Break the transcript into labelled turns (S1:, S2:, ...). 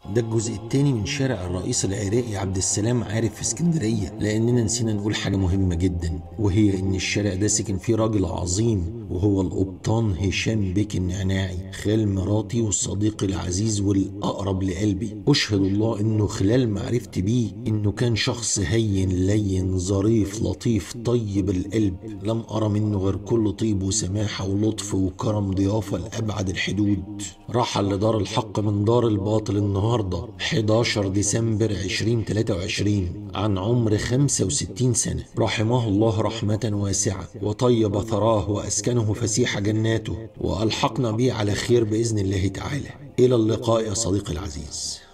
S1: ده الجزء التاني من شارع الرئيس العراقي عبد السلام عارف في اسكندرية لأننا نسينا نقول حاجة مهمة جدا وهي إن الشارع ده سكن فيه راجل عظيم وهو القبطان هشام بيك النعناعي خال مراتي والصديق العزيز والأقرب لقلبي أشهد الله إنه خلال معرفتي بيه إنه كان شخص هين لين ظريف لطيف طيب القلب لم أرى منه غير كل طيب وسماحة ولطف وكرم ضيافة لأبعد الحدود رحل لدار الحق من دار الباطل النهاردة 11 ديسمبر 2023 عن عمر 65 سنة رحمه الله رحمة واسعة وطيب ثراه وأسكنه فسيح جناته وألحقنا به على خير بإذن الله تعالى إلى اللقاء يا صديقي العزيز